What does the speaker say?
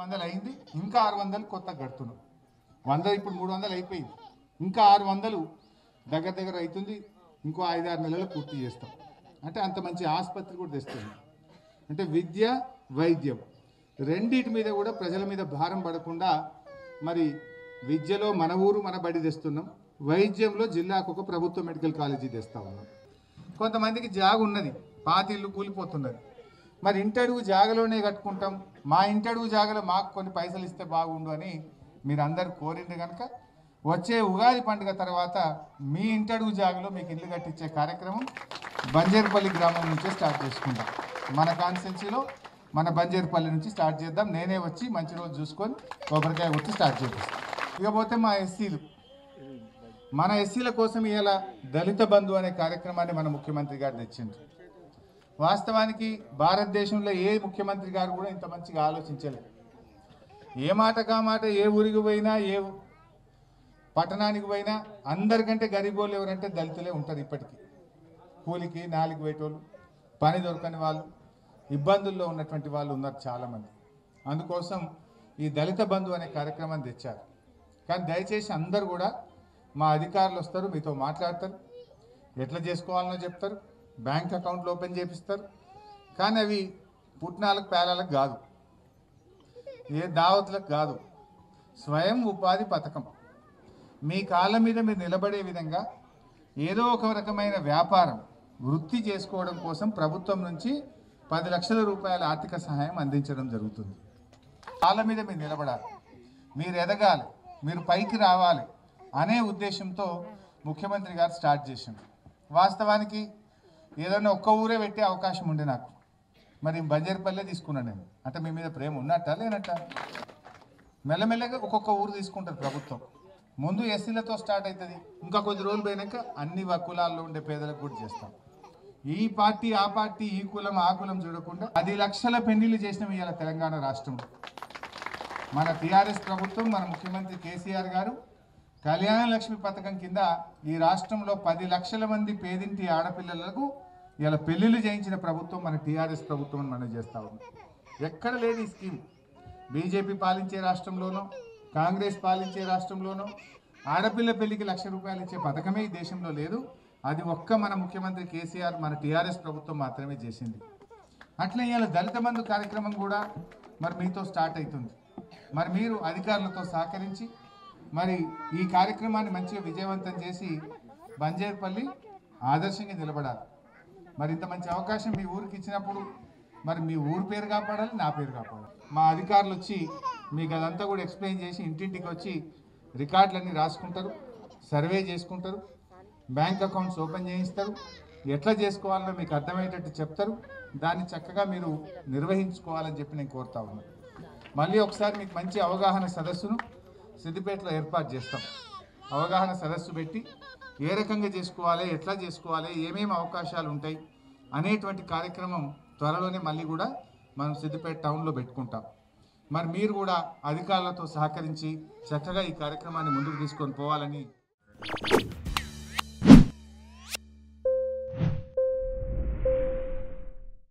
వందలు అయింది ఇంకా ఆరు వందలు కొత్త కడుతున్నాం వంద ఇప్పుడు మూడు వందలు అయిపోయింది ఇంకా ఆరు వందలు దగ్గర దగ్గర అవుతుంది ఇంకో ఐదారు నెలలు పూర్తి చేస్తాం అంటే అంత మంచి ఆసుపత్రి కూడా తెస్తుంది అంటే విద్య వైద్యం రెండిటి మీద కూడా ప్రజల మీద భారం పడకుండా మరి విద్యలో మన ఊరు మన బడి తెస్తున్నాం వైద్యంలో జిల్లాకు ఒక ప్రభుత్వ మెడికల్ కాలేజీ తెస్తా ఉన్నాం కొంతమందికి జాగ ఉన్నది పాతిళ్ళు కూలిపోతున్నది మరి ఇంటడుగు జాగలోనే కట్టుకుంటాం మా ఇంటడుగు జాగలో మాకు కొన్ని పైసలు ఇస్తే బాగుండు అని మీరు అందరు కోరింది కనుక వచ్చే ఉగాది పండుగ తర్వాత మీ ఇంటడుగు జాగలో మీకు ఇల్లు కట్టించే కార్యక్రమం బంజేరుపల్లి గ్రామం నుంచే స్టార్ట్ చేసుకుందాం మన కాన్స్టెన్సీలో మన బంజేరుపల్లి నుంచి స్టార్ట్ చేద్దాం నేనే వచ్చి మంచి రోజు చూసుకొని కొబ్బరికాయ కొట్టి స్టార్ట్ చేపిస్తాను ఇకపోతే మా ఎస్సీలు మన ఎస్సీల కోసం ఇలా దళిత బంధు అనే కార్యక్రమాన్ని మన ముఖ్యమంత్రి గారు తెచ్చిండ్రు వాస్తవానికి భారతదేశంలో ఏ ముఖ్యమంత్రి గారు కూడా ఇంత మంచిగా ఆలోచించలేదు ఏ మాట కా మాట ఏ ఊరికి పోయినా ఏ పట్టణానికి పోయినా అందరికంటే గరీబోళ్ళు ఎవరంటే దళితులే ఉంటారు ఇప్పటికీ కూలికి నాలుగు పోయేటోళ్ళు పని దొరకని వాళ్ళు ఇబ్బందుల్లో ఉన్నటువంటి వాళ్ళు ఉన్నారు చాలామంది అందుకోసం ఈ దళిత బంధు అనే కార్యక్రమాన్ని తెచ్చారు కానీ దయచేసి అందరు కూడా మా అధికారులు వస్తారు మీతో మాట్లాడతారు ఎట్లా చేసుకోవాలనో చెప్తారు బ్యాంక్ అకౌంట్లు ఓపెన్ చేపిస్తారు కానీ అవి పుట్నాలకు పేలాలకు కాదు ఏ దావతులకు కాదు స్వయం ఉపాధి పథకం మీ కాళ్ళ మీద మీరు నిలబడే విధంగా ఏదో ఒక రకమైన వ్యాపారం వృత్తి చేసుకోవడం కోసం ప్రభుత్వం నుంచి పది లక్షల రూపాయల ఆర్థిక సహాయం అందించడం జరుగుతుంది కాళ్ళ మీద మీరు నిలబడాలి మీరు ఎదగాలి మీరు పైకి రావాలి అనే ఉద్దేశంతో ముఖ్యమంత్రి గారు స్టార్ట్ చేసిండు వాస్తవానికి ఏదైనా ఒక్క ఊరే పెట్టే అవకాశం ఉండే నాకు మరి బంజేరుపల్లె తీసుకున్నాను నేను అంటే మీ మీద ప్రేమ ఉన్నట్ట లేనట్ట మెల్లమెల్లగా ఒక్కొక్క ఊరు తీసుకుంటారు ప్రభుత్వం ముందు ఎస్సీలతో స్టార్ట్ అవుతుంది ఇంకా కొద్ది రోజులు పోయినాక అన్ని వ- కులాల్లో ఉండే పేదలకు కూడా చేస్తాం ఈ పార్టీ ఆ పార్టీ ఈ కులం ఆ కులం చూడకుండా పది లక్షల పెళ్లిళ్ళు చేసినాం ఇవాళ తెలంగాణ రాష్ట్రంలో మన టీఆర్ఎస్ ప్రభుత్వం మన ముఖ్యమంత్రి కేసీఆర్ గారు కళ్యాణ లక్ష్మి పథకం కింద ఈ రాష్ట్రంలో పది లక్షల మంది పేదింటి ఆడపిల్లలకు ఇలా పెళ్లిళ్ళు చేయించిన ప్రభుత్వం మన టీఆర్ఎస్ ప్రభుత్వం అని మనం చేస్తా ఉన్నాం ఎక్కడ లేదు ఈ స్కీమ్ బీజేపీ పాలించే రాష్ట్రంలోనో కాంగ్రెస్ పాలించే రాష్ట్రంలోనో ఆడపిల్ల పెళ్లికి లక్ష రూపాయలు ఇచ్చే పథకమే ఈ దేశంలో లేదు అది ఒక్క మన ముఖ్యమంత్రి కేసీఆర్ మన టీఆర్ఎస్ ప్రభుత్వం మాత్రమే చేసింది అట్లా ఇవాళ దళిత బంధు కార్యక్రమం కూడా మరి మీతో స్టార్ట్ అవుతుంది మరి మీరు అధికారులతో సహకరించి మరి ఈ కార్యక్రమాన్ని మంచిగా విజయవంతం చేసి బంజేరుపల్లి ఆదర్శంగా నిలబడాలి మరి ఇంత మంచి అవకాశం మీ ఊరికి ఇచ్చినప్పుడు మరి మీ ఊరు పేరు కాపాడాలి నా పేరు కాపాడాలి మా అధికారులు వచ్చి మీకు అదంతా కూడా ఎక్స్ప్లెయిన్ చేసి ఇంటింటికి వచ్చి రికార్డులన్నీ రాసుకుంటారు సర్వే చేసుకుంటారు బ్యాంక్ అకౌంట్స్ ఓపెన్ చేయిస్తారు ఎట్లా చేసుకోవాలో మీకు అర్థమయ్యేటట్టు చెప్తారు దాన్ని చక్కగా మీరు నిర్వహించుకోవాలని చెప్పి నేను కోరుతా ఉన్నాను మళ్ళీ ఒకసారి మీకు మంచి అవగాహన సదస్సును సిద్దిపేటలో ఏర్పాటు చేస్తాం అవగాహన సదస్సు పెట్టి ఏ రకంగా చేసుకోవాలి ఎట్లా చేసుకోవాలి ఏమేమి అవకాశాలు ఉంటాయి అనేటువంటి కార్యక్రమం త్వరలోనే మళ్ళీ కూడా మనం సిద్దిపేట టౌన్లో పెట్టుకుంటాం మరి మీరు కూడా అధికారులతో సహకరించి చక్కగా ఈ కార్యక్రమాన్ని ముందుకు తీసుకొని పోవాలని